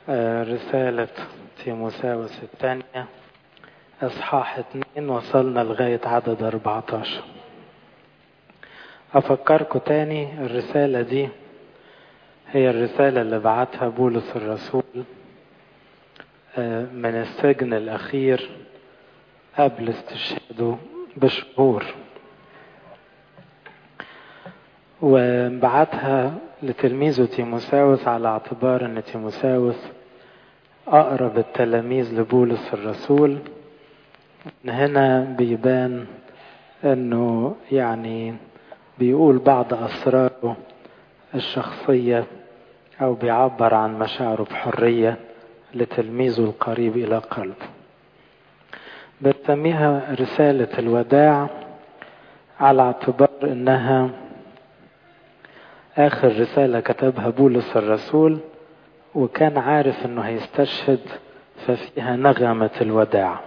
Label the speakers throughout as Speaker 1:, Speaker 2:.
Speaker 1: رسالة تيموساوس الثانية إصحاح اتنين وصلنا لغاية عدد 14 أفكركم تاني الرسالة دي هي الرسالة اللي بعتها بولس الرسول من السجن الأخير قبل استشهاده بشهور وبعتها لتلميذه تيموساوس على اعتبار ان تيموساوس اقرب التلاميذ لبولس الرسول هنا بيبان انه يعني بيقول بعض اسراره الشخصية او بيعبر عن مشاعره بحرية لتلميذه القريب الى قلبه بنسميها رسالة الوداع على اعتبار انها آخر رسالة كتبها بولس الرسول وكان عارف أنه هيستشهد ففيها نغمة الوداع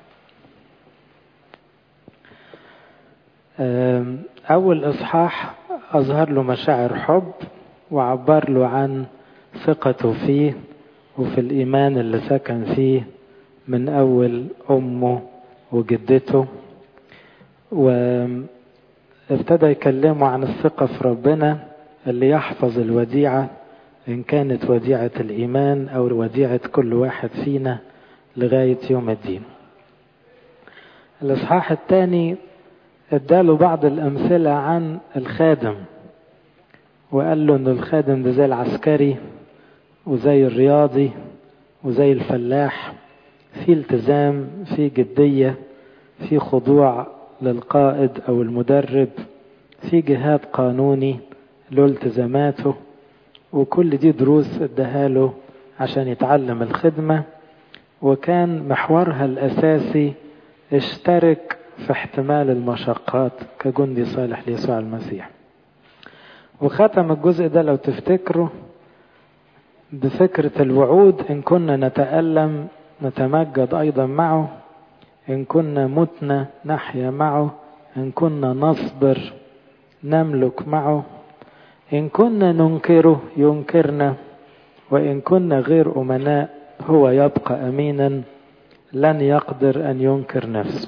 Speaker 1: أول إصحاح أظهر له مشاعر حب وعبر له عن ثقته فيه وفي الإيمان اللي سكن فيه من أول أمه وجدته وابتدى يكلمه عن الثقة في ربنا اللي يحفظ الوديعة إن كانت وديعة الإيمان أو وديعة كل واحد فينا لغاية يوم الدين الإصحاح الثاني اداله بعض الأمثلة عن الخادم وقال له أن الخادم ده زي العسكري وزي الرياضي وزي الفلاح في التزام في جدية في خضوع للقائد أو المدرب في جهاد قانوني له التزاماته وكل دي دروس اداها له عشان يتعلم الخدمة وكان محورها الأساسي اشترك في احتمال المشقات كجندي صالح ليسوع المسيح وختم الجزء ده لو تفتكروا بفكرة الوعود إن كنا نتألم نتمجد أيضا معه إن كنا متنا نحيا معه إن كنا نصبر نملك معه إن كنا ننكره ينكرنا وإن كنا غير أمناء هو يبقى أمينا لن يقدر أن ينكر نفسه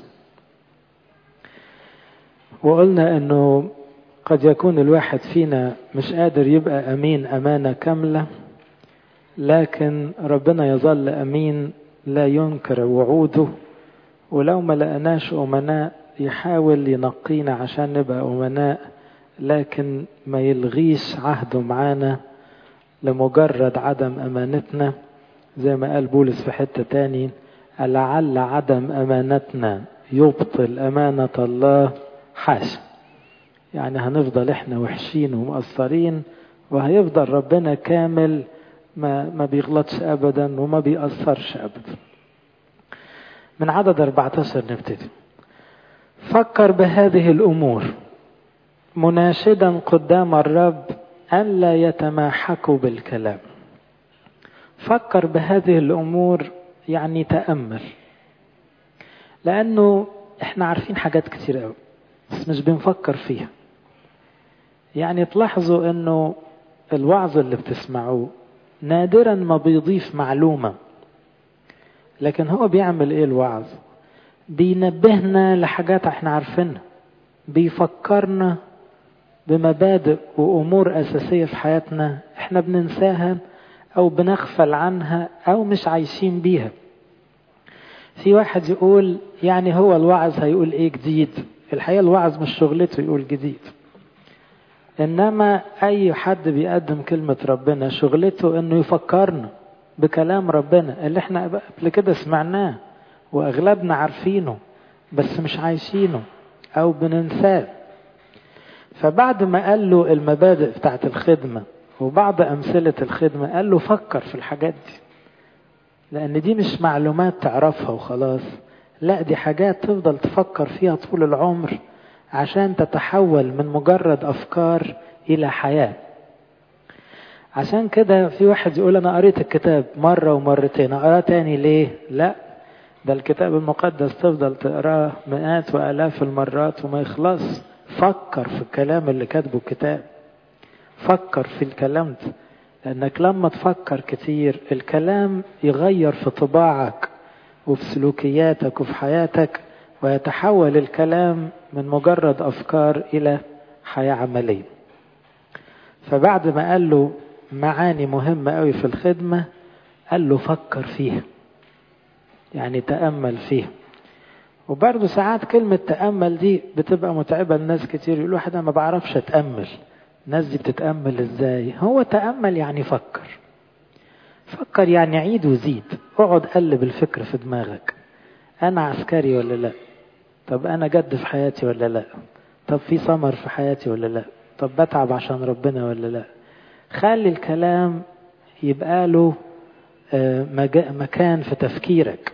Speaker 1: وقلنا أنه قد يكون الواحد فينا مش قادر يبقى أمين أمانة كاملة لكن ربنا يظل أمين لا ينكر وعوده ولو ما لقناش أمناء يحاول ينقينا عشان نبقى أمناء لكن ما يلغيش عهده معانا لمجرد عدم أمانتنا زي ما قال بولس في حتة تاني لعل عدم أمانتنا يبطل أمانة الله حاشا يعني هنفضل احنا وحشين ومقصرين وهيفضل ربنا كامل ما, ما بيغلطش أبدا وما بيأثرش أبدا من عدد 14 نبتدي فكر بهذه الأمور مناشدا قدام الرب ألا يتماحكوا بالكلام فكر بهذه الأمور يعني تأمل لأنه احنا عارفين حاجات كتير قوي بس مش بنفكر فيها يعني تلاحظوا انه الوعظ اللي بتسمعوه نادرا ما بيضيف معلومة لكن هو بيعمل ايه الوعظ بينبهنا لحاجات احنا عارفينها بيفكرنا بمبادئ وأمور أساسية في حياتنا احنا بننساها أو بنغفل عنها أو مش عايشين بيها في واحد يقول يعني هو الوعظ هيقول ايه جديد الحقيقة الوعظ مش شغلته يقول جديد إنما أي حد بيقدم كلمة ربنا شغلته إنه يفكرنا بكلام ربنا اللي احنا قبل كده سمعناه وأغلبنا عارفينه بس مش عايشينه أو بننساه فبعد ما قال له المبادئ بتاعت الخدمة وبعض أمثلة الخدمة قال له فكر في الحاجات دي لأن دي مش معلومات تعرفها وخلاص لا دي حاجات تفضل تفكر فيها طول العمر عشان تتحول من مجرد أفكار إلى حياة عشان كده في واحد يقول أنا قريت الكتاب مرة ومرتين أقراه تاني ليه؟ لا ده الكتاب المقدس تفضل تقراه مئات وآلاف المرات وما يخلص فكر في الكلام اللي كاتبه الكتاب فكر في الكلام ده لأنك لما تفكر كتير الكلام يغير في طباعك وفي سلوكياتك وفي حياتك ويتحول الكلام من مجرد أفكار إلى حياة عملية فبعد ما قال له معاني مهمة قوي في الخدمة قال له فكر فيها يعني تأمل فيها وبرضه ساعات كلمة تأمل دي بتبقى متعبة لناس كتير يقولوا واحد أنا ما بعرفش أتأمل الناس دي بتتأمل إزاي هو تأمل يعني فكر فكر يعني عيد وزيد اقعد قلب الفكر في دماغك أنا عسكري ولا لا طب أنا جد في حياتي ولا لا طب في ثمر في حياتي ولا لا طب بتعب عشان ربنا ولا لا خلي الكلام يبقى له مكان في تفكيرك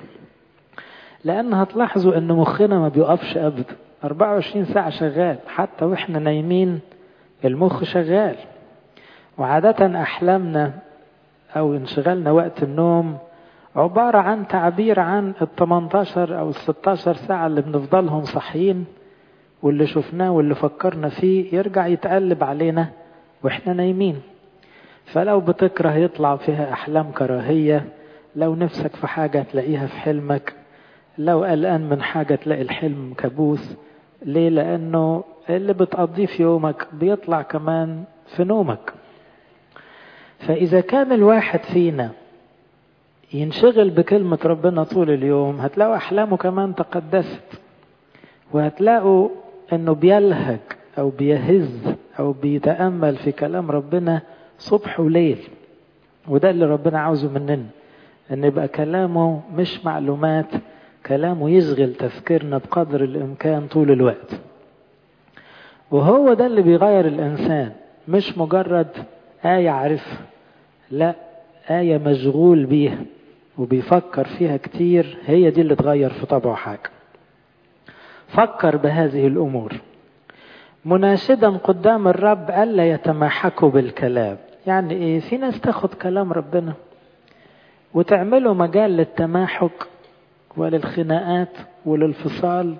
Speaker 1: لأن هتلاحظوا أن مخنا ما بيقفش أبدا 24 ساعة شغال حتى وإحنا نايمين المخ شغال وعادة أحلامنا أو انشغالنا وقت النوم عبارة عن تعبير عن ال 18 أو ال 16 ساعة اللي بنفضلهم صاحيين واللي شفناه واللي فكرنا فيه يرجع يتقلب علينا وإحنا نايمين فلو بتكره يطلع فيها أحلام كراهية لو نفسك في حاجة تلاقيها في حلمك لو قلقان من حاجة تلاقي الحلم كابوس ليه لأنه اللي بتقضيه في يومك بيطلع كمان في نومك فإذا كان الواحد فينا ينشغل بكلمة ربنا طول اليوم هتلاقوا أحلامه كمان تقدست وهتلاقوا أنه بيلهج أو بيهز أو بيتأمل في كلام ربنا صبح وليل وده اللي ربنا عاوزه مننا أن يبقى كلامه مش معلومات كلامه يشغل تفكيرنا بقدر الإمكان طول الوقت وهو ده اللي بيغير الإنسان مش مجرد آية عارفها لا آية مشغول بيها وبيفكر فيها كتير هي دي اللي تغير في طبعه حاجة فكر بهذه الأمور مناشدا قدام الرب ألا يتماحكوا بالكلام يعني إيه في ناس تاخد كلام ربنا وتعمله مجال للتماحك وللخناقات وللفصال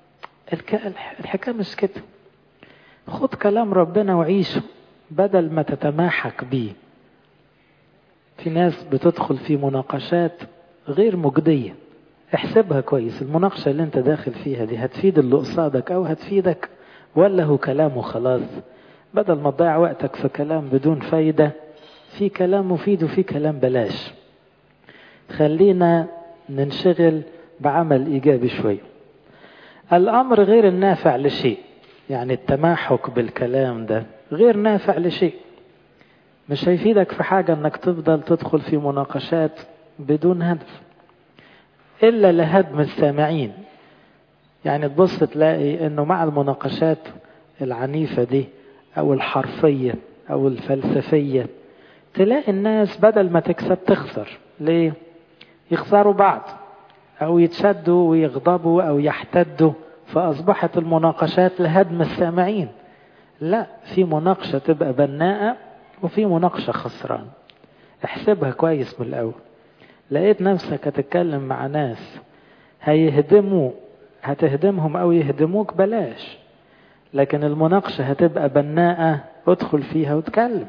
Speaker 1: الحكاية مش كده خد كلام ربنا وعيشه بدل ما تتماحك بيه في ناس بتدخل في مناقشات غير مجدية احسبها كويس المناقشة اللي انت داخل فيها دي هتفيد اللي قصادك او هتفيدك ولا هو كلام وخلاص بدل ما تضيع وقتك في كلام بدون فايدة في كلام مفيد وفي كلام بلاش خلينا ننشغل بعمل إيجابي شوي الأمر غير النافع لشيء يعني التماحك بالكلام ده غير نافع لشيء مش هيفيدك في حاجة انك تفضل تدخل في مناقشات بدون هدف إلا لهدم السامعين يعني تبص تلاقي انه مع المناقشات العنيفة دي او الحرفية او الفلسفية تلاقي الناس بدل ما تكسب تخسر ليه يخسروا بعض او يتشدوا ويغضبوا او يحتدوا فاصبحت المناقشات لهدم السامعين لا في مناقشة تبقى بناءة وفي مناقشة خسران احسبها كويس من الاول لقيت نفسك هتتكلم مع ناس هيهدموا هتهدمهم او يهدموك بلاش لكن المناقشة هتبقى بناءة ادخل فيها وتكلم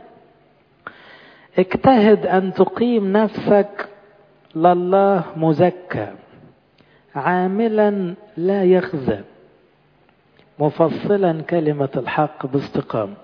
Speaker 1: اجتهد ان تقيم نفسك لله مزكى عاملا لا يخزى مفصلا كلمة الحق باستقامة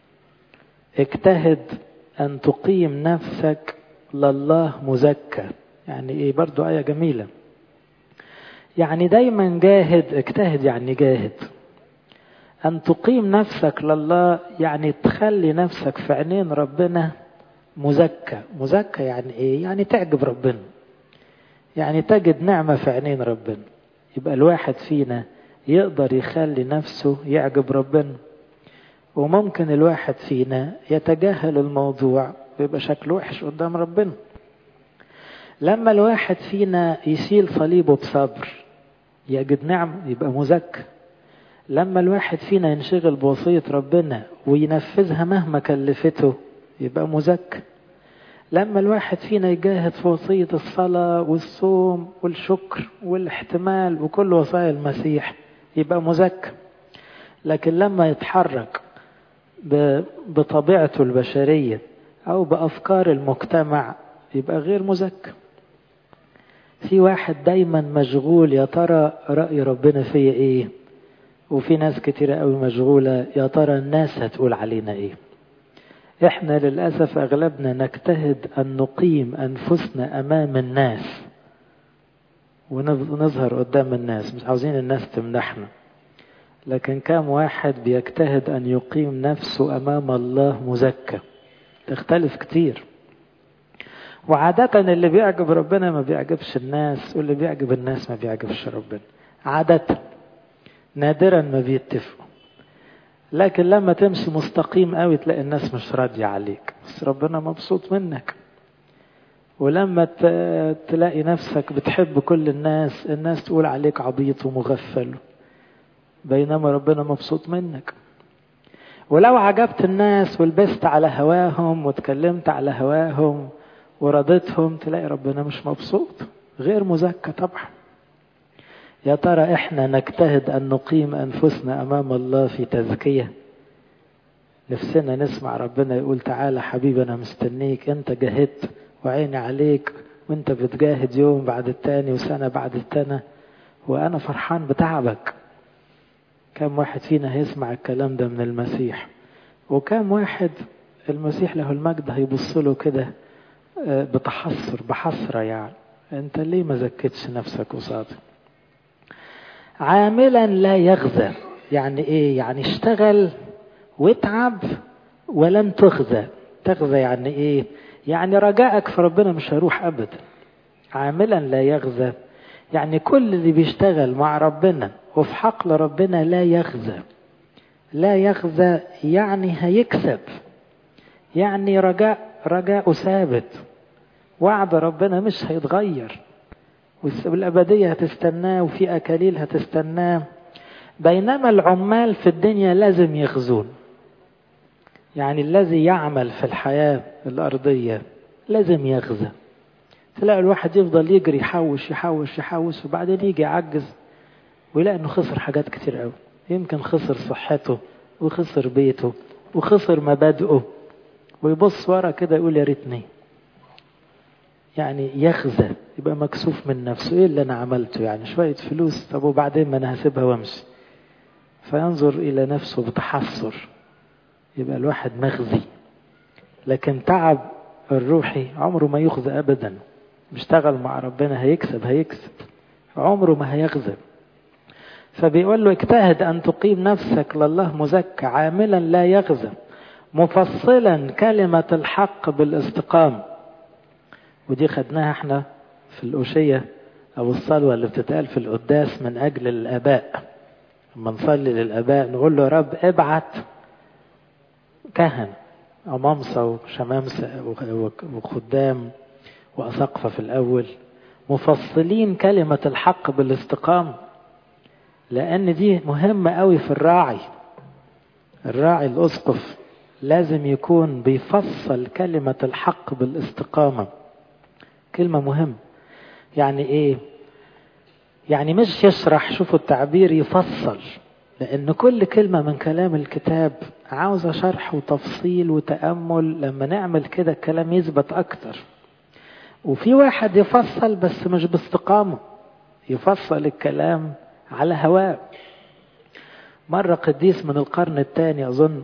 Speaker 1: اجتهد ان تقيم نفسك لله مزكى يعني ايه برضو آية جميلة يعني دايما جاهد اجتهد يعني جاهد أن تقيم نفسك لله يعني تخلي نفسك في عينين ربنا مزكى مزكى يعني ايه يعني تعجب ربنا يعني تجد نعمة في عينين ربنا يبقى الواحد فينا يقدر يخلي نفسه يعجب ربنا وممكن الواحد فينا يتجاهل الموضوع ويبقى شكله وحش قدام ربنا لما الواحد فينا يشيل صليبه بصبر يجد نعم يبقى مزكى لما الواحد فينا ينشغل بوصية ربنا وينفذها مهما كلفته يبقى مزكى لما الواحد فينا يجاهد في وصية الصلاة والصوم والشكر والاحتمال وكل وصايا المسيح يبقى مزكى لكن لما يتحرك بطبيعته البشرية أو بأفكار المجتمع يبقى غير مزكى في واحد دايما مشغول يا ترى رأي ربنا فيا ايه وفي ناس كتيرة قوي مشغولة يا ترى الناس هتقول علينا ايه احنا للأسف اغلبنا نجتهد ان نقيم انفسنا امام الناس ونظهر قدام الناس مش عاوزين الناس تمدحنا لكن كم واحد بيجتهد ان يقيم نفسه امام الله مزكى تختلف كتير وعادة اللي بيعجب ربنا ما بيعجبش الناس واللي بيعجب الناس ما بيعجبش ربنا عادة نادرا ما بيتفقوا لكن لما تمشي مستقيم قوي تلاقي الناس مش راضية عليك بس ربنا مبسوط منك ولما تلاقي نفسك بتحب كل الناس الناس تقول عليك عبيط ومغفل بينما ربنا مبسوط منك ولو عجبت الناس ولبست على هواهم واتكلمت على هواهم ورضيتهم تلاقي ربنا مش مبسوط غير مزكى طبعا يا ترى احنا نجتهد ان نقيم انفسنا امام الله في تزكيه نفسنا نسمع ربنا يقول تعالى حبيبي انا مستنيك انت جاهدت وعيني عليك وانت بتجاهد يوم بعد التاني وسنه بعد التانية وانا فرحان بتعبك كم واحد فينا هيسمع الكلام ده من المسيح وكم واحد المسيح له المجد هيبص له كده بتحسر بحسرة يعني انت ليه ما زكتش نفسك قصادي عاملا لا يغزى يعني ايه يعني اشتغل واتعب ولن تخزى تغزى يعني ايه يعني رجائك في ربنا مش هيروح ابدا عاملا لا يغزى يعني كل اللي بيشتغل مع ربنا وفي حقل ربنا لا يغزى لا يغزى يعني هيكسب يعني رجاء رجاء ثابت وعد ربنا مش هيتغير والأبدية هتستناه وفي أكاليل هتستناه بينما العمال في الدنيا لازم يخزون يعني الذي يعمل في الحياة الأرضية لازم يغزى تلاقي الواحد يفضل يجري يحوش يحوش يحوش وبعدين يجي يعجز ويلاقي انه خسر حاجات كتير قوي يمكن خسر صحته وخسر بيته وخسر مبادئه ويبص ورا كده يقول يا ريتني يعني يخزى يبقى مكسوف من نفسه ايه اللي انا عملته يعني شوية فلوس طب وبعدين ما انا هسيبها وامشي فينظر الى نفسه بتحسر يبقى الواحد مخزي لكن تعب الروحي عمره ما يخزى ابدا بيشتغل مع ربنا هيكسب هيكسب عمره ما هيخزى فبيقول له اجتهد ان تقيم نفسك لله مزكى عاملا لا يغزى مفصلا كلمة الحق بالاستقامة ودي خدناها احنا في الأشية أو الصلوة اللي بتتقال في القداس من أجل الآباء لما نصلي للآباء نقول له يا رب ابعت كهن أمامسة وشمامسة وخدام وأساقفة في الأول مفصلين كلمة الحق بالاستقامة لأن دي مهمة قوي في الراعي الراعي الأسقف لازم يكون بيفصل كلمة الحق بالاستقامة كلمة مهمة يعني ايه يعني مش يشرح شوفوا التعبير يفصل لان كل كلمة من كلام الكتاب عاوزة شرح وتفصيل وتأمل لما نعمل كده الكلام يثبت اكتر وفي واحد يفصل بس مش باستقامة يفصل الكلام على هواه مرة قديس من القرن الثاني أظن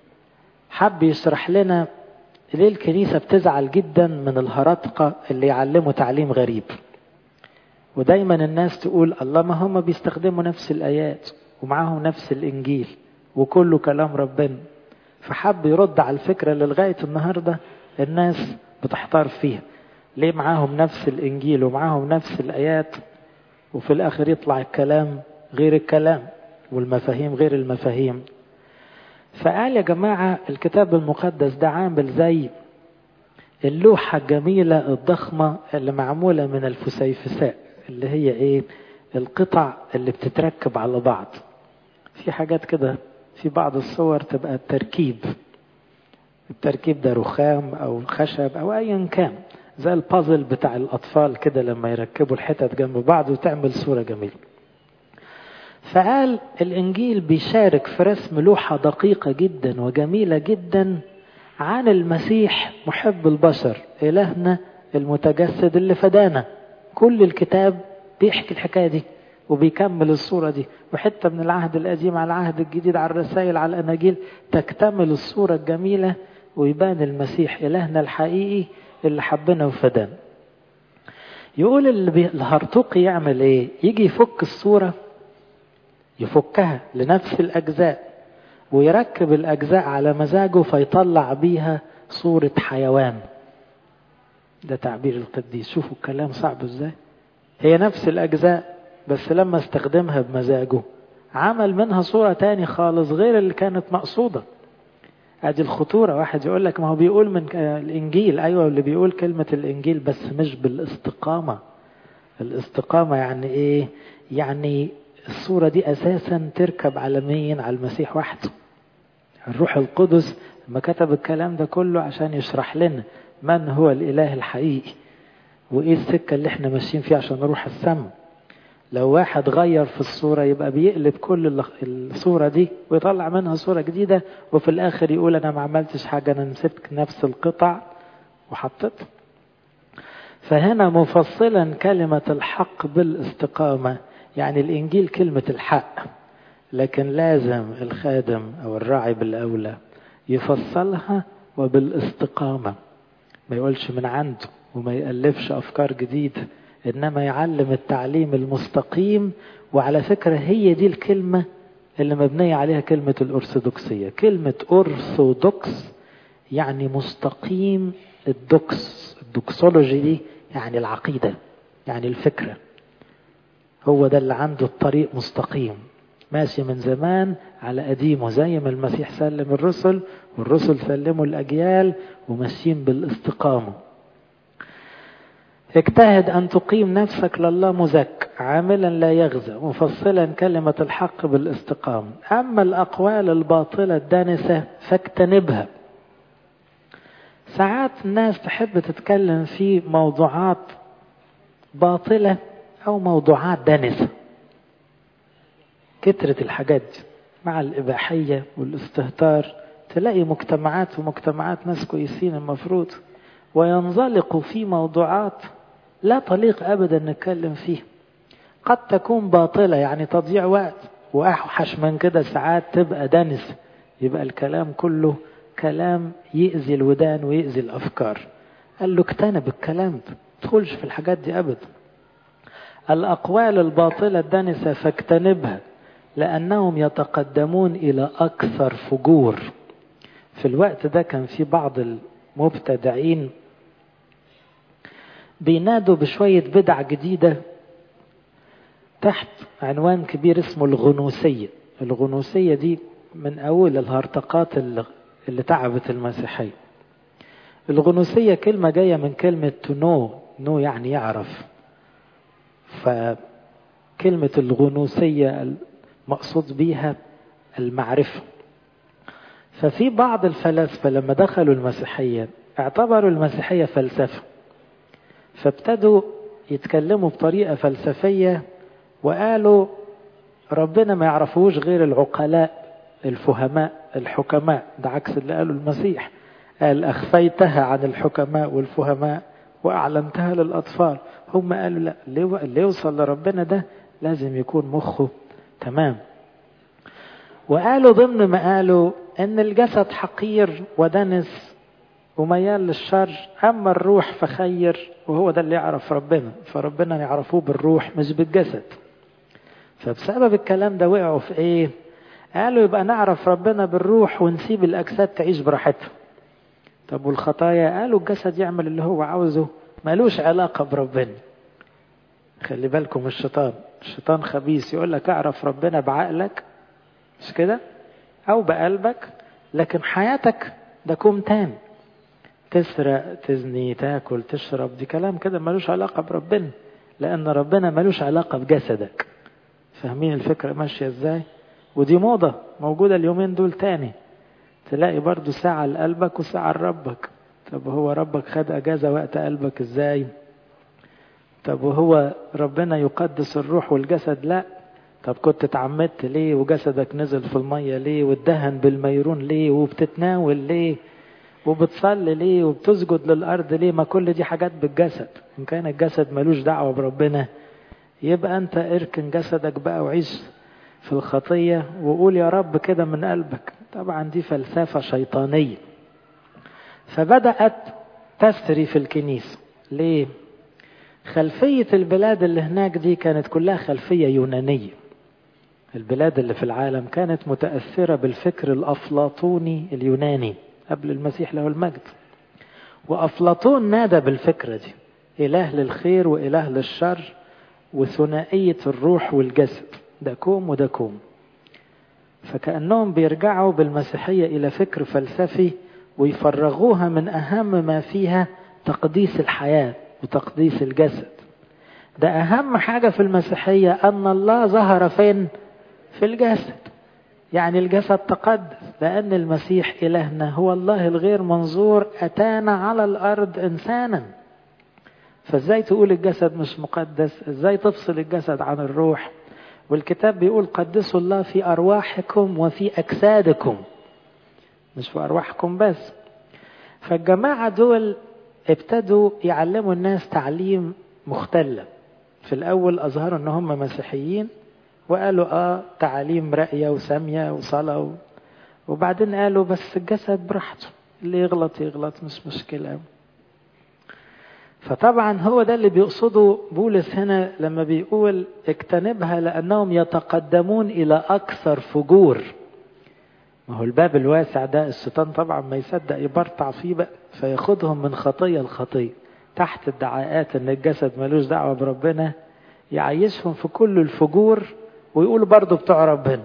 Speaker 1: حب يشرح لنا ليه الكنيسة بتزعل جدا من الهرطقة اللي يعلموا تعليم غريب ودايما الناس تقول الله ما هم بيستخدموا نفس الآيات ومعاهم نفس الإنجيل وكله كلام ربنا فحب يرد على الفكرة اللي لغاية النهاردة الناس بتحتار فيها ليه معاهم نفس الإنجيل ومعاهم نفس الآيات وفي الآخر يطلع الكلام غير الكلام والمفاهيم غير المفاهيم فقال يا جماعة الكتاب المقدس ده عامل زي اللوحة الجميلة الضخمة اللي معمولة من الفسيفساء اللي هي ايه القطع اللي بتتركب على بعض في حاجات كده في بعض الصور تبقى التركيب التركيب ده رخام او خشب او ايا كان زي البازل بتاع الاطفال كده لما يركبوا الحتت جنب بعض وتعمل صورة جميلة فقال الانجيل بيشارك في رسم لوحة دقيقة جدا وجميلة جدا عن المسيح محب البشر إلهنا المتجسد اللي فدانا كل الكتاب بيحكي الحكاية دي وبيكمل الصورة دي وحتة من العهد القديم على العهد الجديد على الرسائل على الأناجيل تكتمل الصورة الجميلة ويبان المسيح إلهنا الحقيقي اللي حبنا وفدانا يقول اللي الهرطوقي يعمل ايه يجي يفك الصورة يفكها لنفس الأجزاء ويركب الأجزاء على مزاجه فيطلع بيها صورة حيوان ده تعبير القديس شوفوا الكلام صعب ازاي هي نفس الأجزاء بس لما استخدمها بمزاجه عمل منها صورة تاني خالص غير اللي كانت مقصودة ادي الخطورة واحد يقول لك ما هو بيقول من الانجيل ايوه اللي بيقول كلمة الانجيل بس مش بالاستقامة الاستقامة يعني ايه يعني الصورة دي اساسا تركب على مين على المسيح وحده الروح القدس لما كتب الكلام ده كله عشان يشرح لنا من هو الاله الحقيقي وايه السكة اللي احنا ماشيين فيها عشان نروح السماء لو واحد غير في الصورة يبقى بيقلب كل الصورة دي ويطلع منها صورة جديدة وفي الآخر يقول أنا ما عملتش حاجة أنا مسكت نفس القطع وحطيتها فهنا مفصلا كلمة الحق بالاستقامة يعني الإنجيل كلمة الحق لكن لازم الخادم أو الراعي بالأولى يفصلها وبالاستقامة ما يقولش من عنده وما يألفش أفكار جديدة إنما يعلم التعليم المستقيم وعلى فكرة هي دي الكلمة اللي مبنية عليها كلمة الأرثوذكسية كلمة أرثوذكس يعني مستقيم الدوكس الدوكسولوجي دي يعني العقيدة يعني الفكرة هو ده اللي عنده الطريق مستقيم ماشي من زمان على قديمه زي ما المسيح سلم الرسل والرسل سلموا الأجيال وماشيين بالاستقامة اجتهد أن تقيم نفسك لله مزك عاملا لا يغزى مفصلا كلمة الحق بالاستقامة أما الأقوال الباطلة الدانسة فاجتنبها ساعات الناس تحب تتكلم في موضوعات باطلة أو موضوعات دانسة كترة الحاجات دي مع الإباحية والاستهتار تلاقي مجتمعات ومجتمعات ناس كويسين المفروض وينزلقوا في موضوعات لا طليق أبدا نتكلم فيه قد تكون باطلة يعني تضييع وقت وأوحش من كده ساعات تبقى دنس يبقى الكلام كله كلام يأذي الودان ويأذي الأفكار قال له اجتنب الكلام ده تدخلش في الحاجات دي أبدا الأقوال الباطلة الدنسة فاجتنبها لأنهم يتقدمون إلى أكثر فجور في الوقت ده كان في بعض المبتدعين بينادوا بشوية بدع جديدة تحت عنوان كبير اسمه الغنوسية الغنوسية دي من أول الهرطقات اللي, اللي تعبت المسيحية الغنوسية كلمة جاية من كلمة نو نو يعني يعرف فكلمة الغنوسية المقصود بيها المعرفة ففي بعض الفلاسفة لما دخلوا المسيحية اعتبروا المسيحية فلسفة فابتدوا يتكلموا بطريقة فلسفية وقالوا ربنا ما يعرفوش غير العقلاء الفهماء الحكماء ده عكس اللي قاله المسيح قال أخفيتها عن الحكماء والفهماء وأعلنتها للأطفال هم قالوا لا اللي يوصل لربنا ده لازم يكون مخه تمام وقالوا ضمن ما قالوا ان الجسد حقير ودنس وميال للشر اما الروح فخير وهو ده اللي يعرف ربنا فربنا يعرفوه بالروح مش بالجسد فبسبب الكلام ده وقعوا في ايه قالوا يبقى نعرف ربنا بالروح ونسيب الاجساد تعيش براحتها طب والخطايا قالوا الجسد يعمل اللي هو عاوزه ملوش علاقة بربنا خلي بالكم الشيطان الشيطان خبيث يقول لك اعرف ربنا بعقلك مش كده او بقلبك لكن حياتك ده كوم تاني تسرق تزني تاكل تشرب دي كلام كده ملوش علاقة بربنا لأن ربنا ملوش علاقة بجسدك فاهمين الفكرة ماشية ازاي ودي موضة موجودة اليومين دول تاني تلاقي برضو ساعة لقلبك وساعة لربك طب هو ربك خد أجازة وقت قلبك ازاي طب وهو ربنا يقدس الروح والجسد لا طب كنت اتعمدت ليه وجسدك نزل في المية ليه واتدهن بالميرون ليه وبتتناول ليه وبتصلي ليه وبتسجد للأرض ليه ما كل دي حاجات بالجسد إن كان الجسد ملوش دعوة بربنا يبقى أنت اركن جسدك بقى وعيش في الخطية وقول يا رب كده من قلبك طبعا دي فلسفة شيطانية فبدأت تسري في الكنيسة ليه؟ خلفية البلاد اللي هناك دي كانت كلها خلفية يونانية البلاد اللي في العالم كانت متأثرة بالفكر الأفلاطوني اليوناني قبل المسيح له المجد وأفلاطون نادى بالفكرة دي إله للخير وإله للشر وثنائية الروح والجسد ده كوم وده كوم فكأنهم بيرجعوا بالمسيحية إلى فكر فلسفي ويفرغوها من أهم ما فيها تقديس الحياة وتقديس الجسد ده أهم حاجة في المسيحية أن الله ظهر فين في الجسد يعني الجسد تقدس لأن المسيح إلهنا هو الله الغير منظور أتانا على الأرض إنسانا فازاي تقول الجسد مش مقدس ازاي تفصل الجسد عن الروح والكتاب بيقول قدسوا الله في أرواحكم وفي أجسادكم مش في أرواحكم بس فالجماعة دول ابتدوا يعلموا الناس تعليم مختلف في الأول أظهروا أن هم مسيحيين وقالوا آه تعاليم رأية وسامية وصلاة وبعدين قالوا بس الجسد براحته اللي يغلط يغلط مش مشكلة فطبعا هو ده اللي بيقصده بولس هنا لما بيقول اجتنبها لأنهم يتقدمون إلى أكثر فجور ما هو الباب الواسع ده الشيطان طبعا ما يصدق يبرطع فيه بقى فياخدهم من خطية لخطية تحت الدعاءات ان الجسد ملوش دعوة بربنا يعيشهم في كل الفجور ويقولوا برضو بتوع ربنا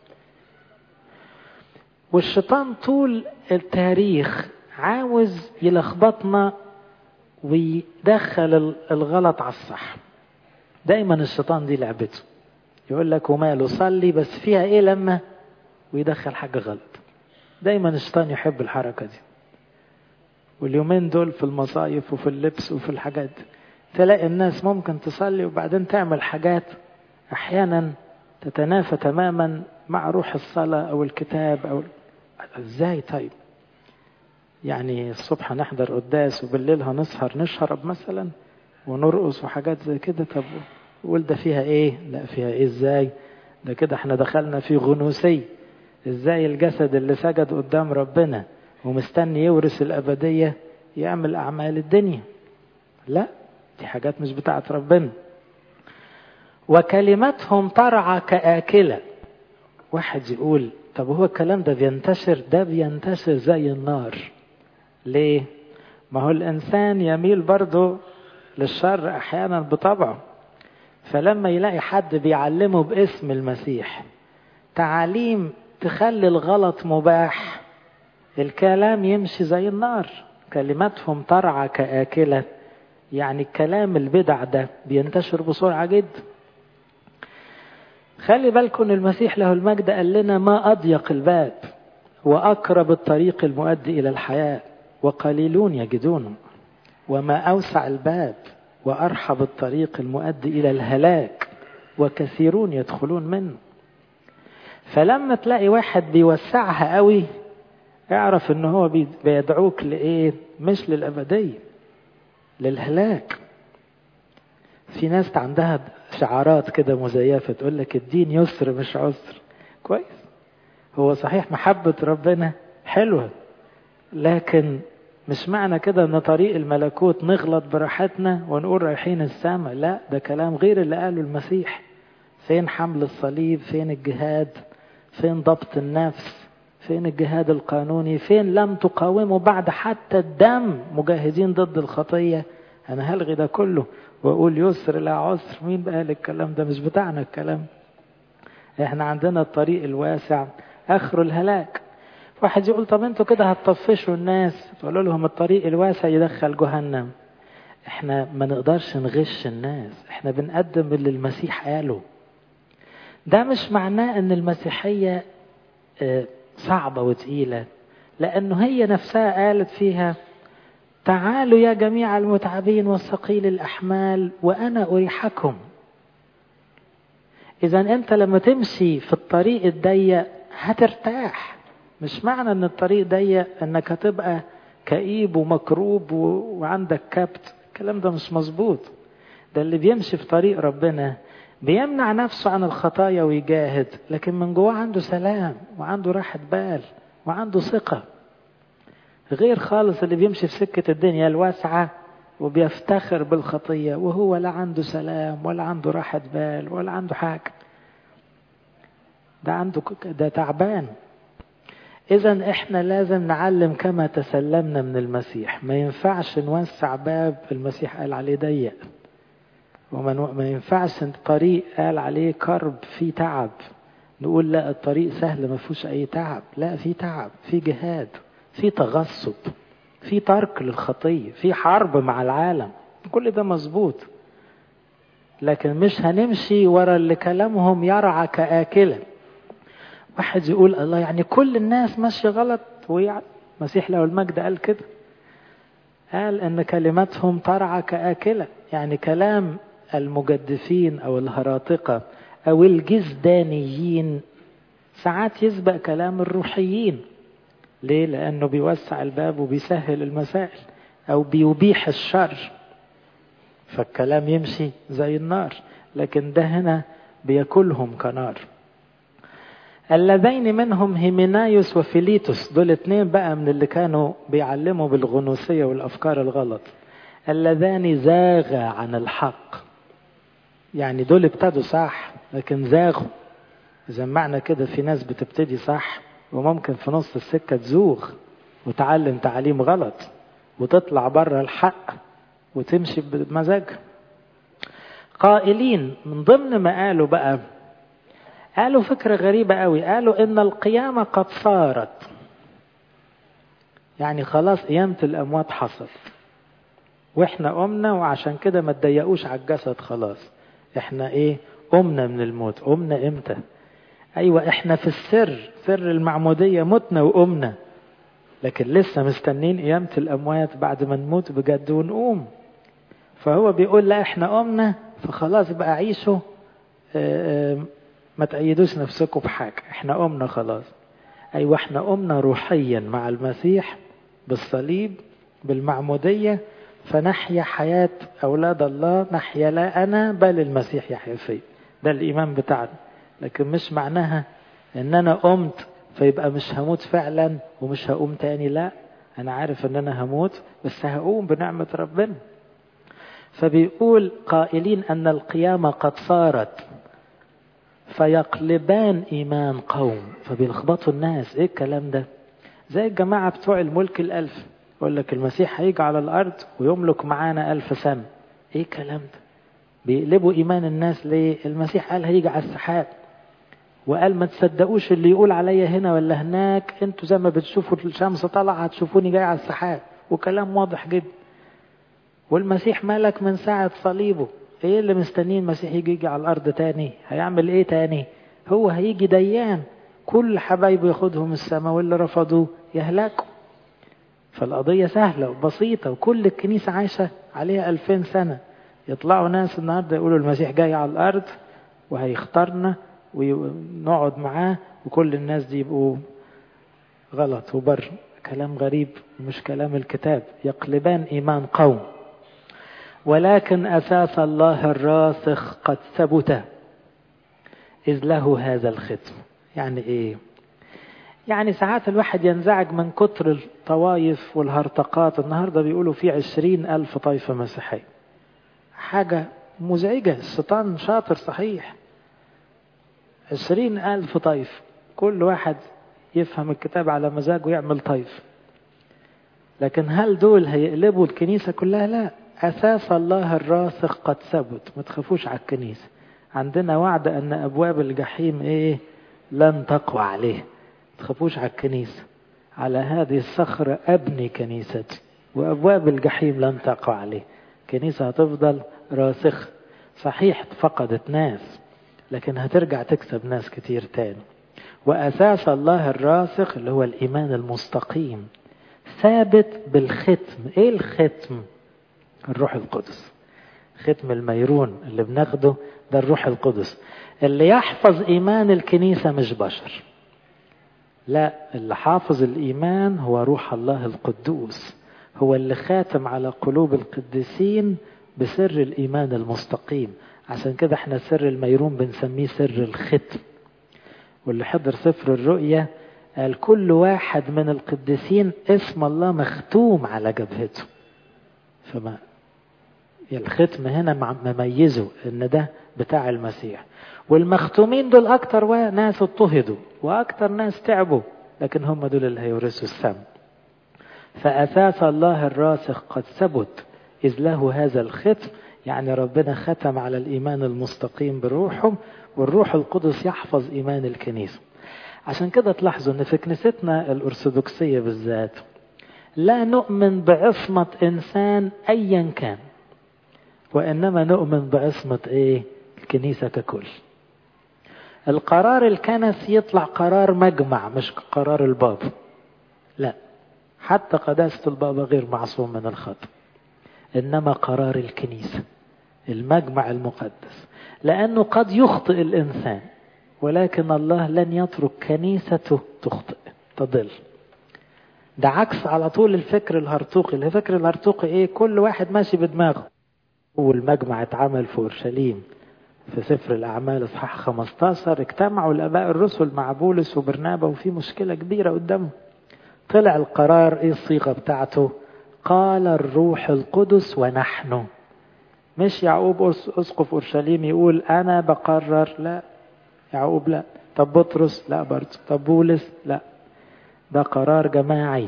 Speaker 1: والشيطان طول التاريخ عاوز يلخبطنا ويدخل الغلط على الصح دايما الشيطان دي لعبته يقول لك وماله صلي بس فيها ايه لما ويدخل حاجة غلط دايما الشيطان يحب الحركة دي واليومين دول في المصايف وفي اللبس وفي الحاجات دي تلاقي الناس ممكن تصلي وبعدين تعمل حاجات احيانا تتنافى تماما مع روح الصلاة او الكتاب او ازاي طيب يعني الصبح هنحضر قداس وبالليل هنسهر نشرب مثلا ونرقص وحاجات زي كده طب قول ده فيها ايه لا فيها ايه ازاي ده كده احنا دخلنا في غنوسي ازاي الجسد اللي سجد قدام ربنا ومستني يورث الأبدية يعمل أعمال الدنيا لا دي حاجات مش بتاعت ربنا وكلمتهم ترعى كآكلة واحد يقول طب هو الكلام ده بينتشر ده بينتشر زي النار ليه ما هو الإنسان يميل برضه للشر أحيانا بطبعه فلما يلاقي حد بيعلمه باسم المسيح تعاليم تخلي الغلط مباح الكلام يمشي زي النار كلماتهم ترعى كآكلة يعني الكلام البدع ده بينتشر بسرعة جدا خلي بالكم المسيح له المجد قال لنا ما أضيق الباب وأقرب الطريق المؤدي إلى الحياة وقليلون يجدونه وما أوسع الباب وأرحب الطريق المؤدي إلى الهلاك وكثيرون يدخلون منه فلما تلاقي واحد بيوسعها قوي اعرف ان هو بيدعوك لايه مش للابديه للهلاك في ناس عندها شعارات كده مزيفه تقول لك الدين يسر مش عسر كويس هو صحيح محبه ربنا حلوه لكن مش معنى كده ان طريق الملكوت نغلط براحتنا ونقول رايحين السماء لا ده كلام غير اللي قاله المسيح فين حمل الصليب فين الجهاد فين ضبط النفس فين الجهاد القانوني فين لم تقاوموا بعد حتى الدم مجاهدين ضد الخطية أنا هلغي ده كله وأقول يسر لا عسر مين قال الكلام ده مش بتاعنا الكلام احنا عندنا الطريق الواسع آخر الهلاك واحد يقول طب انتوا كده هتطفشوا الناس تقولوا لهم الطريق الواسع يدخل جهنم احنا ما نقدرش نغش الناس احنا بنقدم اللي المسيح قاله ده مش معناه ان المسيحية اه صعبة وتقيلة لأنه هي نفسها قالت فيها تعالوا يا جميع المتعبين والثقيل الأحمال وأنا أريحكم إذا أنت لما تمشي في الطريق الضيق هترتاح مش معنى أن الطريق ضيق أنك هتبقى كئيب ومكروب و... وعندك كبت الكلام ده مش مظبوط ده اللي بيمشي في طريق ربنا بيمنع نفسه عن الخطايا ويجاهد لكن من جواه عنده سلام وعنده راحة بال وعنده ثقة غير خالص اللي بيمشي في سكة الدنيا الواسعة وبيفتخر بالخطية وهو لا عنده سلام ولا عنده راحة بال ولا عنده حاجة ده عنده ده تعبان إذا إحنا لازم نعلم كما تسلمنا من المسيح ما ينفعش نوسع باب المسيح قال عليه ضيق وما ما ينفعش طريق قال عليه كرب فيه تعب نقول لا الطريق سهل ما فيهوش أي تعب لا في تعب في جهاد في تغصب في ترك للخطية في حرب مع العالم كل ده مظبوط لكن مش هنمشي ورا اللي كلامهم يرعى كآكلة واحد يقول الله يعني كل الناس ماشية غلط ويعني مسيح له المجد قال كده قال ان كلماتهم ترعى كآكلة يعني كلام المجدفين او الهراطقة او الجزدانيين ساعات يسبق كلام الروحيين ليه لانه بيوسع الباب وبيسهل المسائل او بيبيح الشر فالكلام يمشي زي النار لكن ده هنا بياكلهم كنار اللذين منهم هيمينايوس وفيليتوس دول اتنين بقى من اللي كانوا بيعلموا بالغنوصية والأفكار الغلط اللذان زاغا عن الحق يعني دول ابتدوا صح لكن زاغوا إذا معنى كده في ناس بتبتدي صح وممكن في نص السكة تزوغ وتعلم تعليم غلط وتطلع بره الحق وتمشي بمزاج قائلين من ضمن ما قالوا بقى قالوا فكرة غريبة قوي قالوا إن القيامة قد صارت يعني خلاص قيامة الأموات حصل وإحنا قمنا وعشان كده ما تضيقوش على الجسد خلاص إحنا إيه قمنا من الموت قمنا إمتى أيوة إحنا في السر سر المعمودية متنا وقمنا لكن لسه مستنين قيامة الأموات بعد ما نموت بجد ونقوم فهو بيقول لا إحنا قمنا فخلاص بقى عيشوا آآ آآ ما تأيدوش نفسكم بحاجة احنا قمنا خلاص ايوه احنا قمنا روحيا مع المسيح بالصليب بالمعمودية فنحيا حياة أولاد الله نحيا لا أنا بل المسيح يحيا فيه ده الإيمان بتاعنا لكن مش معناها إن أنا قمت فيبقى مش هموت فعلا ومش هقوم تاني لا أنا عارف إن أنا هموت بس هقوم بنعمة ربنا فبيقول قائلين أن القيامة قد صارت فيقلبان إيمان قوم فبيلخبطوا الناس إيه الكلام ده زي الجماعة بتوع الملك الألف يقول لك المسيح هيجي على الأرض ويملك معانا ألف سنة إيه الكلام ده بيقلبوا إيمان الناس ليه المسيح قال هيجي على السحاب وقال ما تصدقوش اللي يقول عليا هنا ولا هناك انتوا زي ما بتشوفوا الشمس طالعة هتشوفوني جاي على السحاب وكلام واضح جدا والمسيح ملك من ساعة صليبه ايه اللي مستنيين المسيح يجي يجي على الارض تاني هيعمل ايه تاني هو هيجي ديان كل حبايبه ياخدهم السماء واللي رفضوه يهلكوا فالقضية سهلة وبسيطة وكل الكنيسة عايشة عليها ألفين سنة يطلعوا ناس النهاردة يقولوا المسيح جاي على الأرض وهيختارنا ونقعد معاه وكل الناس دي يبقوا غلط وبر كلام غريب مش كلام الكتاب يقلبان إيمان قوم ولكن أساس الله الراسخ قد ثبت إذ له هذا الختم يعني إيه يعني ساعات الواحد ينزعج من كتر الطوايف والهرطقات النهاردة بيقولوا في عشرين ألف طائفة مسيحية حاجة مزعجة الشيطان شاطر صحيح عشرين ألف طائف كل واحد يفهم الكتاب على مزاجه ويعمل طيف لكن هل دول هيقلبوا الكنيسة كلها لا أساس الله الراسخ قد ثبت ما تخافوش على الكنيسة عندنا وعد أن أبواب الجحيم إيه لن تقوى عليه ما تخافوش على الكنيسة على هذه الصخرة أبني كنيستي وأبواب الجحيم لن تقوى عليه كنيسة هتفضل راسخ صحيح فقدت ناس لكن هترجع تكسب ناس كتير تاني وأساس الله الراسخ اللي هو الإيمان المستقيم ثابت بالختم إيه الختم الروح القدس ختم الميرون اللي بناخده ده الروح القدس اللي يحفظ إيمان الكنيسة مش بشر لا اللي حافظ الإيمان هو روح الله القدوس هو اللي خاتم على قلوب القديسين بسر الإيمان المستقيم عشان كده احنا سر الميرون بنسميه سر الختم واللي حضر سفر الرؤية قال كل واحد من القديسين اسم الله مختوم على جبهته فما الختم هنا مميزه ان ده بتاع المسيح والمختومين دول اكتر ناس اضطهدوا واكتر ناس تعبوا لكن هم دول اللي هيورثوا السم فاساس الله الراسخ قد ثبت اذ له هذا الختم يعني ربنا ختم على الايمان المستقيم بروحه والروح القدس يحفظ ايمان الكنيسه عشان كده تلاحظوا ان في كنيستنا الارثوذكسيه بالذات لا نؤمن بعصمه انسان ايا كان وانما نؤمن بعصمه ايه الكنيسه ككل القرار الكنسي يطلع قرار مجمع مش قرار البابا لا حتى قداسه البابا غير معصوم من الخطأ انما قرار الكنيسه المجمع المقدس لانه قد يخطئ الانسان ولكن الله لن يترك كنيسته تخطئ تضل ده عكس على طول الفكر الهرطوقي الفكر الهرطوقي ايه كل واحد ماشي بدماغه والمجمع اتعمل في اورشليم في سفر الاعمال اصحاح 15 اجتمعوا الاباء الرسل مع بولس وبرنابا وفي مشكله كبيره قدامهم طلع القرار ايه الصيغه بتاعته قال الروح القدس ونحن مش يعقوب اسقف اورشليم يقول انا بقرر لا يعقوب لا طب بطرس لا برضه طب بولس لا ده قرار جماعي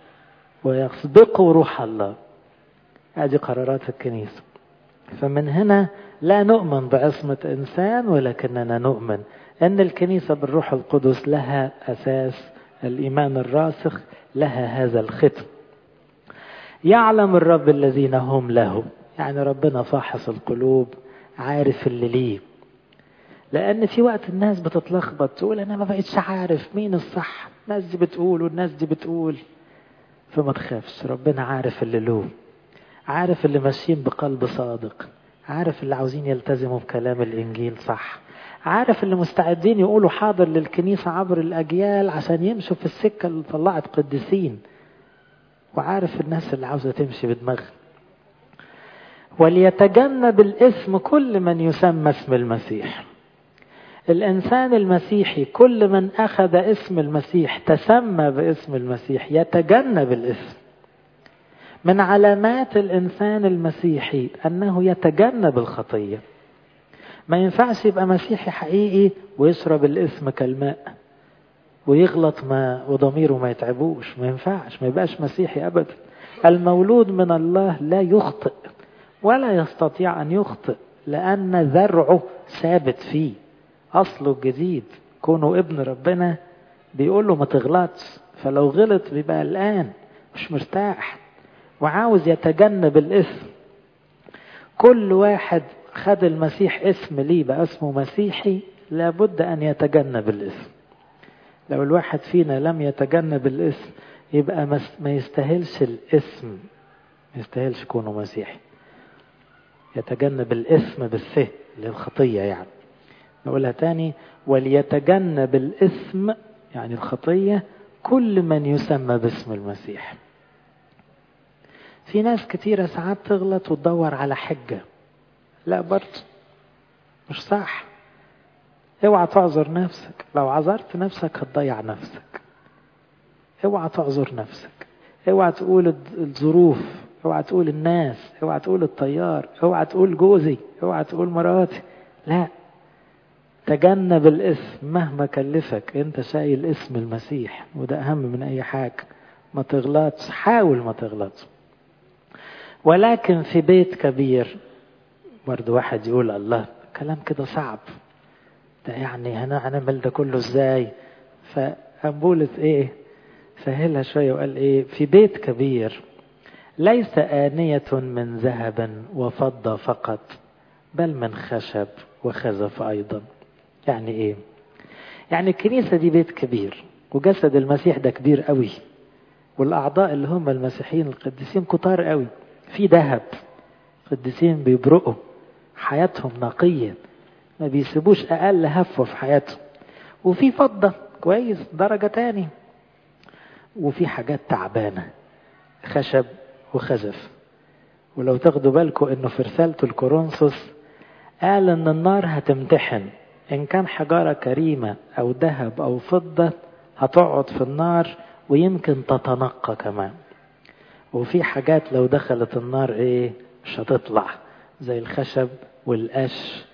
Speaker 1: ويسبقه روح الله هذه قرارات الكنيسة فمن هنا لا نؤمن بعصمة إنسان ولكننا نؤمن أن الكنيسة بالروح القدس لها أساس الإيمان الراسخ لها هذا الختم يعلم الرب الذين هم له يعني ربنا فاحص القلوب عارف اللي ليه لأن في وقت الناس بتتلخبط تقول أنا ما بقتش عارف مين الصح الناس دي بتقول والناس دي بتقول فما تخافش ربنا عارف اللي له عارف اللي ماشيين بقلب صادق عارف اللي عاوزين يلتزموا بكلام الإنجيل صح عارف اللي مستعدين يقولوا حاضر للكنيسة عبر الأجيال عشان يمشوا في السكة اللي طلعت قديسين وعارف الناس اللي عاوزة تمشي بدماغها وليتجنب الاسم كل من يسمى اسم المسيح الإنسان المسيحي كل من أخذ اسم المسيح تسمى باسم المسيح يتجنب الاسم من علامات الإنسان المسيحي أنه يتجنب الخطية ما ينفعش يبقى مسيحي حقيقي ويشرب الاسم كالماء ويغلط ما وضميره ما يتعبوش ما ينفعش ما يبقاش مسيحي أبدا المولود من الله لا يخطئ ولا يستطيع أن يخطئ لأن ذرعه ثابت فيه أصله الجديد كونه ابن ربنا بيقول له ما تغلطش فلو غلط بيبقى الآن مش مرتاح وعاوز يتجنب الاسم كل واحد خد المسيح اسم ليه بقى اسمه مسيحي لابد أن يتجنب الاسم لو الواحد فينا لم يتجنب الاسم يبقى ما يستاهلش الاسم ما يستاهلش كونه مسيحي يتجنب الاسم بالفه للخطية يعني نقولها تاني وليتجنب الاسم يعني الخطية كل من يسمى باسم المسيح في ناس كتيرة ساعات تغلط وتدور على حجة لا برضه مش صح اوعى تعذر نفسك لو عذرت نفسك هتضيع نفسك اوعى تعذر نفسك اوعى تقول الظروف اوعى تقول الناس اوعى تقول الطيار اوعى تقول جوزي اوعى تقول مراتي لا تجنب الاسم مهما كلفك انت شايل اسم المسيح وده اهم من اي حاجة ما تغلطش حاول ما تغلطش ولكن في بيت كبير برضه واحد يقول الله كلام كده صعب ده يعني هنعمل ده كله ازاي فأبولس ايه سهلها شوية وقال ايه في بيت كبير ليس آنية من ذهب وفضة فقط بل من خشب وخزف أيضا يعني ايه يعني الكنيسة دي بيت كبير وجسد المسيح ده كبير قوي والأعضاء اللي هم المسيحيين القديسين كتار قوي في ذهب قديسين بيبرقوا حياتهم نقية ما بيسيبوش أقل هفوة في حياتهم وفي فضة كويس درجة تاني وفي حاجات تعبانة خشب وخزف ولو تاخدوا بالكم انه في رسالته الكورنثوس قال ان النار هتمتحن ان كان حجارة كريمة او ذهب او فضة هتقعد في النار ويمكن تتنقى كمان وفي حاجات لو دخلت النار ايه مش هتطلع زي الخشب والقش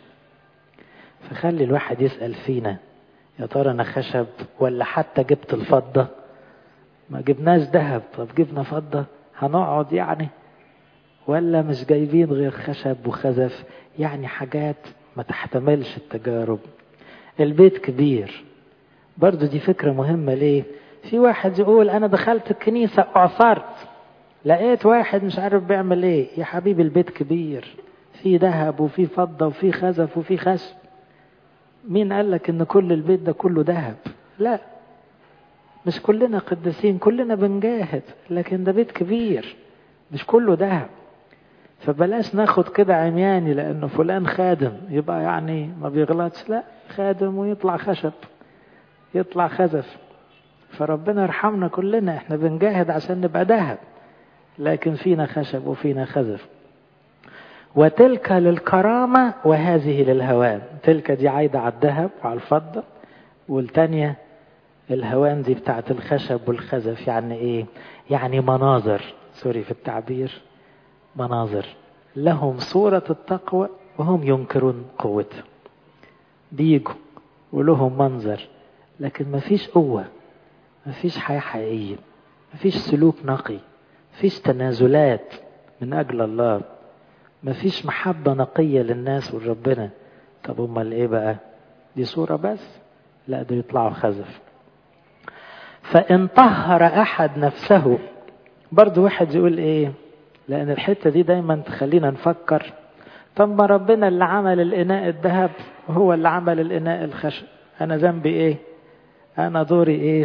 Speaker 1: فخلي الواحد يسأل فينا يا ترى انا خشب ولا حتى جبت الفضة ما جبناش ذهب طب جبنا فضة هنقعد يعني ولا مش جايبين غير خشب وخزف يعني حاجات ما تحتملش التجارب البيت كبير برضو دي فكرة مهمة ليه في واحد يقول انا دخلت الكنيسة اعصرت لقيت واحد مش عارف بيعمل ايه يا حبيبي البيت كبير في ذهب وفي فضة وفي خزف وفي خشب مين قال لك ان كل البيت ده كله ذهب لا مش كلنا قديسين كلنا بنجاهد لكن ده بيت كبير مش كله ذهب فبلاش ناخد كده عمياني لانه فلان خادم يبقى يعني ما بيغلطش لا خادم ويطلع خشب يطلع خزف فربنا يرحمنا كلنا احنا بنجاهد عشان نبقى ذهب لكن فينا خشب وفينا خزف وتلك للكرامة وهذه للهوان تلك دي عايدة على الذهب وعلى الفضة والتانية الهوان دي بتاعت الخشب والخزف يعني ايه يعني مناظر سوري في التعبير مناظر لهم صورة التقوى وهم ينكرون قوتها بيجوا ولهم منظر لكن مفيش قوة مفيش حياة حقيقية مفيش سلوك نقي مفيش تنازلات من أجل الله مفيش محبة نقية للناس ولربنا طب امال ايه بقى دي صورة بس لا ده يطلعوا خزف فإن طهر أحد نفسه برضو واحد يقول ايه لأن الحتة دي دايما تخلينا نفكر طب ما ربنا اللي عمل الإناء الذهب وهو اللي عمل الإناء الخشب أنا ذنبي إيه أنا دوري إيه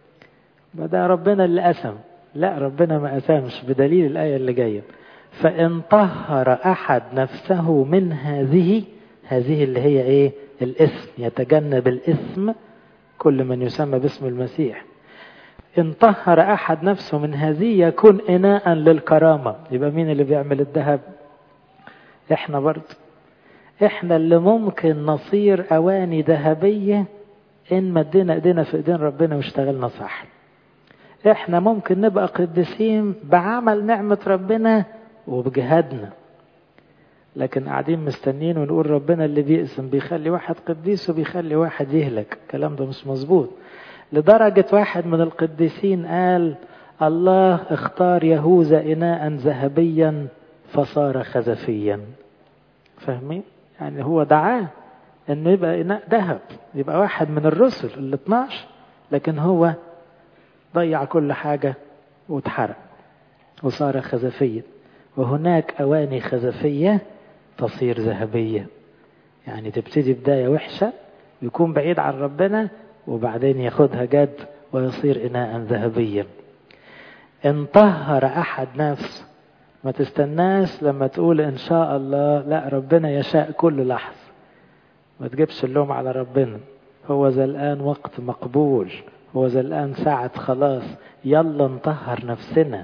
Speaker 1: ده ربنا اللي قسم لا ربنا ما قسمش بدليل الآية اللي جاية فإن طهر أحد نفسه من هذه هذه اللي هي إيه الإثم يتجنب الإثم كل من يسمى باسم المسيح إن طهر أحد نفسه من هذه يكون إناء للكرامة يبقى مين اللي بيعمل الذهب إحنا برضه إحنا اللي ممكن نصير أواني ذهبية إن مدينا إيدينا في إيدين ربنا واشتغلنا صح إحنا ممكن نبقى قديسين بعمل نعمة ربنا وبجهادنا لكن قاعدين مستنيين ونقول ربنا اللي بيقسم بيخلي واحد قديس وبيخلي واحد يهلك الكلام ده مش مظبوط لدرجة واحد من القديسين قال الله اختار يهوذا إناء ذهبيا فصار خزفيا فاهمين يعني هو دعاه انه يبقى إناء ذهب يبقى واحد من الرسل ال 12 لكن هو ضيع كل حاجة واتحرق وصار خزفيا وهناك أواني خزفية تصير ذهبية يعني تبتدي بداية وحشة ويكون بعيد عن ربنا وبعدين ياخدها جد ويصير إناء ذهبيا إن طهر أحد نفسه ما تستناش لما تقول إن شاء الله لا ربنا يشاء كل لحظة ما تجيبش اللوم على ربنا هو ذا الآن وقت مقبول هو ذا الآن ساعة خلاص يلا نطهر نفسنا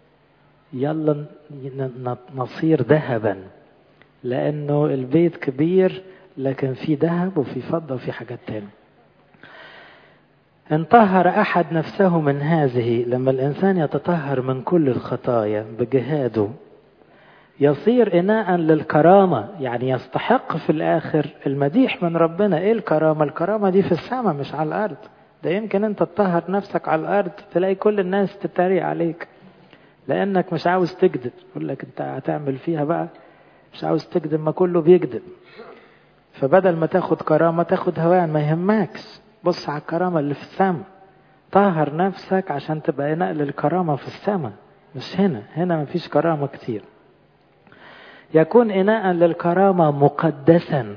Speaker 1: يلا نصير ذهبا لأنه البيت كبير لكن في ذهب وفي فضة وفي حاجات تانية إن طهر أحد نفسه من هذه لما الإنسان يتطهر من كل الخطايا بجهاده يصير إناء للكرامة يعني يستحق في الآخر المديح من ربنا إيه الكرامة الكرامة دي في السماء مش على الأرض ده يمكن أنت تطهر نفسك على الأرض تلاقي كل الناس تتريق عليك لأنك مش عاوز تكذب يقول لك أنت هتعمل فيها بقى مش عاوز تكذب ما كله بيكذب فبدل ما تاخد كرامة تاخد هوان ما يهمكش بص على الكرامة اللي في السماء طهر نفسك عشان تبقى نقل الكرامة في السماء مش هنا هنا ما فيش كرامة كتير يكون إناء للكرامة مقدسا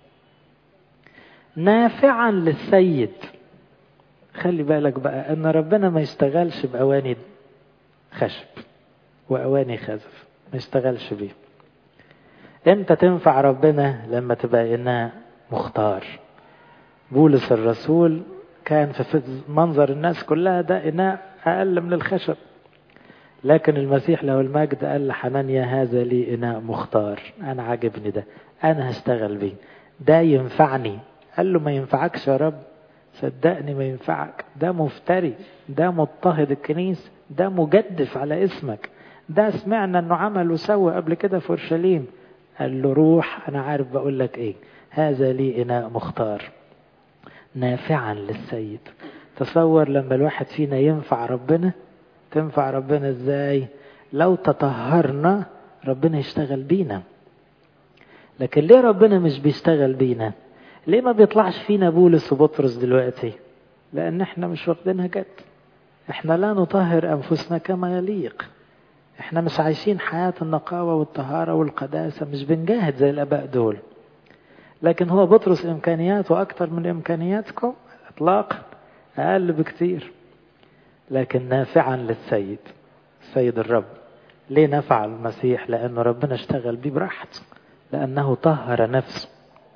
Speaker 1: نافعا للسيد خلي بالك بقى ان ربنا ما يشتغلش بأواني خشب وأواني خزف ما يشتغلش بيه امتى تنفع ربنا لما تبقى إناء مختار بولس الرسول كان في منظر الناس كلها ده إناء أقل من الخشب لكن المسيح له المجد قال لحنانيا هذا لي إناء مختار أنا عاجبني ده أنا هشتغل بيه ده ينفعني قال له ما ينفعكش يا رب صدقني ما ينفعك ده مفتري ده مضطهد الكنيسة ده مجدف على اسمك ده سمعنا انه عمل وسوى قبل كده في اورشليم قال له روح انا عارف بقول لك ايه هذا لي اناء مختار نافعا للسيد تصور لما الواحد فينا ينفع ربنا تنفع ربنا ازاي لو تطهرنا ربنا يشتغل بينا لكن ليه ربنا مش بيشتغل بينا ليه ما بيطلعش فينا بولس وبطرس دلوقتي لان احنا مش واخدينها جد احنا لا نطهر انفسنا كما يليق احنا مش عايشين حياة النقاوة والطهارة والقداسة مش بنجاهد زي الاباء دول لكن هو بطرس امكانياته اكتر من امكانياتكم اطلاقا اقل بكتير لكن نافعا للسيد سيد الرب ليه نفع المسيح لانه ربنا اشتغل بيه براحته لانه طهر نفسه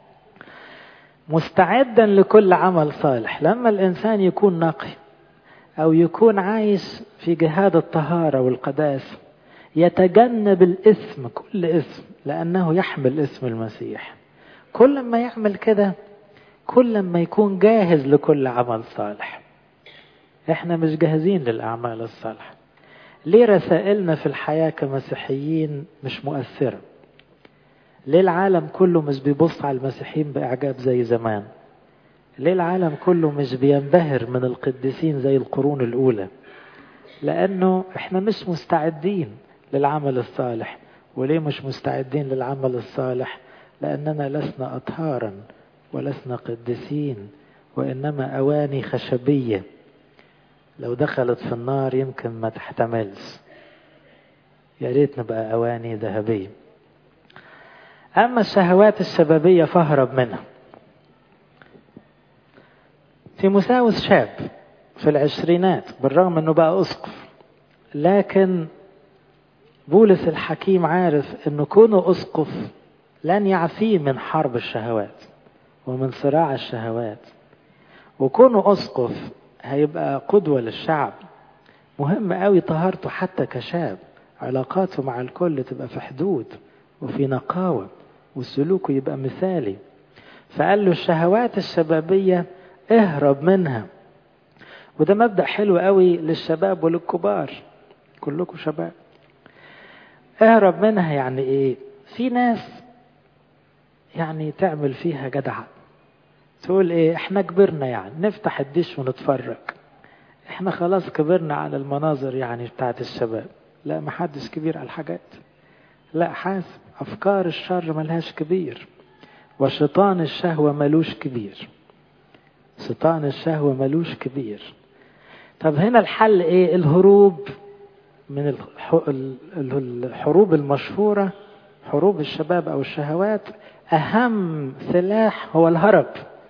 Speaker 1: مستعدا لكل عمل صالح لما الانسان يكون نقي او يكون عايش في جهاد الطهارة والقداسة يتجنب الاسم كل اسم لانه يحمل اسم المسيح كل ما يعمل كده كل ما يكون جاهز لكل عمل صالح احنا مش جاهزين للاعمال الصالحة ليه رسائلنا في الحياة كمسيحيين مش مؤثرة ليه العالم كله مش بيبص على المسيحيين بإعجاب زي زمان ليه العالم كله مش بينبهر من القديسين زي القرون الأولى لأنه احنا مش مستعدين للعمل الصالح وليه مش مستعدين للعمل الصالح لأننا لسنا أطهارا ولسنا قديسين وإنما أواني خشبية لو دخلت في النار يمكن ما تحتملش يا ريت نبقى أواني ذهبية أما الشهوات الشبابية فاهرب منها في مساوس شاب في العشرينات بالرغم أنه بقى أسقف لكن بولس الحكيم عارف أنه كونه أسقف لن يعفيه من حرب الشهوات ومن صراع الشهوات وكونه أسقف هيبقى قدوة للشعب مهم قوي طهارته حتى كشاب علاقاته مع الكل تبقى في حدود وفي نقاوة وسلوكه يبقى مثالي فقال له الشهوات الشبابية اهرب منها وده مبدأ حلو قوي للشباب وللكبار كلكم شباب اهرب منها يعني ايه في ناس يعني تعمل فيها جدعة تقول ايه احنا كبرنا يعني نفتح الدش ونتفرج احنا خلاص كبرنا على المناظر يعني بتاعت الشباب لا محدش كبير على الحاجات لا حاسب افكار الشر ملهاش كبير وشيطان الشهوة ملوش كبير شيطان الشهوة ملوش كبير طب هنا الحل ايه الهروب من الحروب المشهورة حروب الشباب او الشهوات اهم سلاح هو الهرب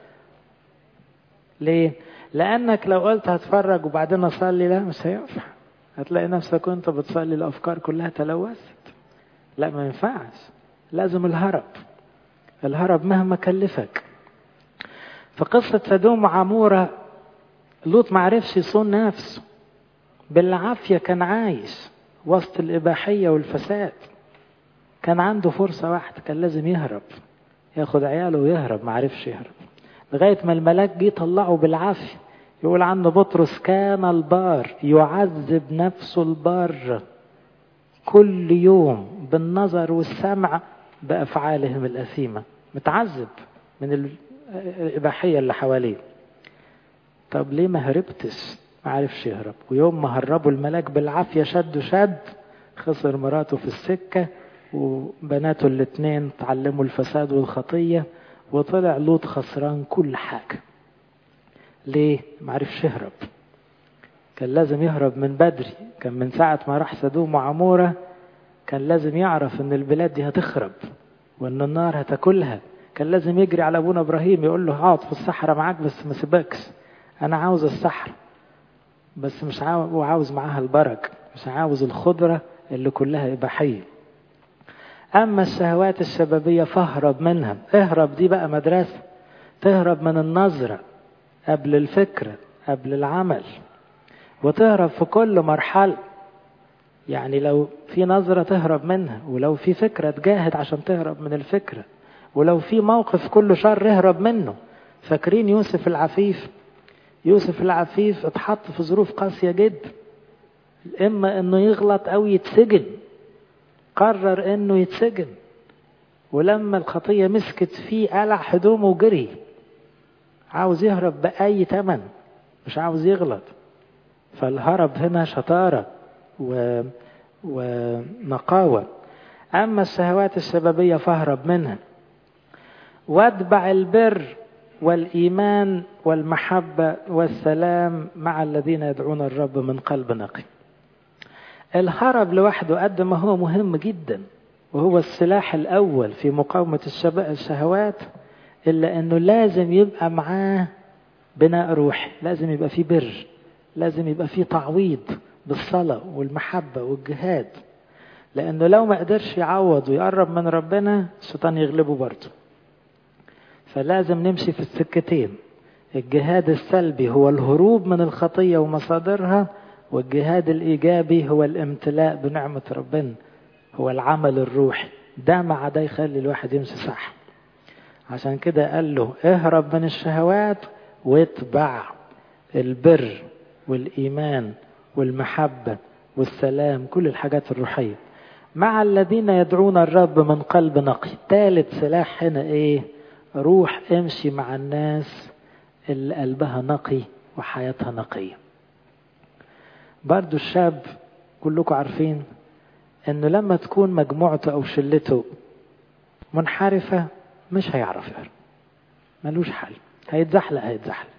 Speaker 1: ليه لانك لو قلت هتفرج وبعدين اصلي لا مش هينفع هتلاقي نفسك وانت بتصلي الافكار كلها تلوثت لا ما ينفعش لازم الهرب الهرب مهما كلفك فقصة سدوم وعمورة لوط معرفش يصون نفسه بالعافية كان عايش وسط الإباحية والفساد كان عنده فرصة واحدة كان لازم يهرب ياخد عياله ويهرب معرفش يهرب لغاية ما الملاك جه طلعه بالعافية يقول عنه بطرس كان البار يعذب نفسه البار كل يوم بالنظر والسمع بأفعالهم الأثيمة متعذب من الإباحية اللي حواليه طب ليه ما هربتش ما عرفش يهرب ويوم ما هربوا الملاك بالعافية شد شد خسر مراته في السكة وبناته الاتنين تعلموا الفساد والخطية وطلع لوط خسران كل حاجة ليه ما عرفش يهرب كان لازم يهرب من بدري كان من ساعة ما راح سدوم وعمورة كان لازم يعرف ان البلاد دي هتخرب وان النار هتاكلها كان لازم يجري على ابونا ابراهيم يقول له هقعد في الصحراء معاك بس ما سيبكش انا عاوز الصحراء بس مش عاوز وعاوز معاها البرك مش عاوز الخضرة اللي كلها إباحية أما الشهوات الشبابية فاهرب منها اهرب دي بقى مدرسة تهرب من النظرة قبل الفكرة قبل العمل وتهرب في كل مرحلة يعني لو في نظرة تهرب منها ولو في فكرة تجاهد عشان تهرب من الفكرة ولو في موقف كله شر اهرب منه فاكرين يوسف العفيف يوسف العفيف اتحط في ظروف قاسية جدا إما إنه يغلط أو يتسجن قرر إنه يتسجن ولما الخطية مسكت فيه قلع هدومه وجري عاوز يهرب بأي تمن مش عاوز يغلط فالهرب هنا شطارة و... ونقاوة أما الشهوات السببية فاهرب منها واتبع البر والإيمان والمحبة والسلام مع الذين يدعون الرب من قلب نقي الهرب لوحده قد ما هو مهم جدا وهو السلاح الأول في مقاومة الشهوات إلا أنه لازم يبقى معاه بناء روحي لازم يبقى فيه بر لازم يبقى فيه تعويض بالصلاة والمحبة والجهاد لأنه لو ما قدرش يعوض ويقرب من ربنا الشيطان يغلبه برضه فلازم نمشي في السكتين الجهاد السلبي هو الهروب من الخطية ومصادرها والجهاد الإيجابي هو الامتلاء بنعمة ربنا هو العمل الروحي ده مع ده يخلي الواحد يمشي صح عشان كده قال له اهرب من الشهوات واتبع البر والإيمان والمحبة والسلام كل الحاجات الروحية مع الذين يدعون الرب من قلب نقي ثالث سلاح هنا ايه روح امشي مع الناس اللي قلبها نقي وحياتها نقية برضو الشاب كلكم عارفين انه لما تكون مجموعته او شلته منحرفة مش هيعرف يهرب ملوش حل هيتزحلق هيتزحلق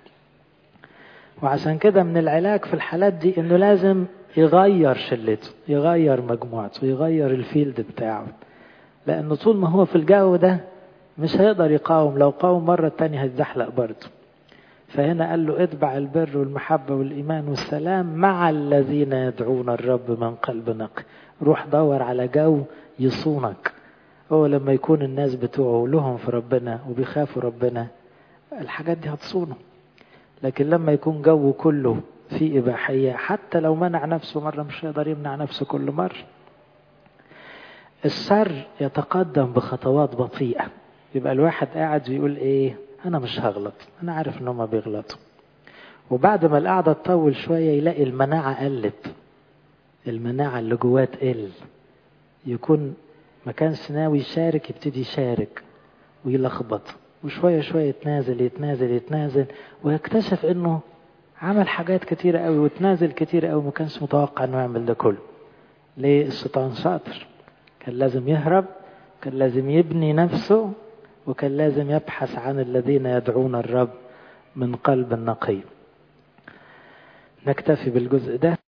Speaker 1: وعشان كده من العلاج في الحالات دي انه لازم يغير شلته يغير مجموعته يغير الفيلد بتاعه لانه طول ما هو في الجو ده مش هيقدر يقاوم لو قاوم مرة تانية هيتزحلق برضه فهنا قال له اتبع البر والمحبة والإيمان والسلام مع الذين يدعون الرب من قلب نقي روح دور على جو يصونك هو لما يكون الناس بتوعه لهم في ربنا وبيخافوا ربنا الحاجات دي هتصونه لكن لما يكون جو كله فيه إباحية حتى لو منع نفسه مرة مش هيقدر يمنع نفسه كل مرة الشر يتقدم بخطوات بطيئة يبقى الواحد قاعد ويقول ايه انا مش هغلط انا عارف ان هما بيغلطوا وبعد ما القعدة تطول شوية يلاقي المناعة قلت المناعة اللي جواه تقل يكون ما كانش ناوي يشارك يبتدي يشارك ويلخبط وشوية شوية يتنازل يتنازل يتنازل ويكتشف انه عمل حاجات كتيرة قوي وتنازل كتير قوي ما كانش متوقع انه يعمل ده كله ليه الشيطان شاطر كان لازم يهرب كان لازم يبني نفسه وكان لازم يبحث عن الذين يدعون الرب من قلب نقي نكتفي بالجزء ده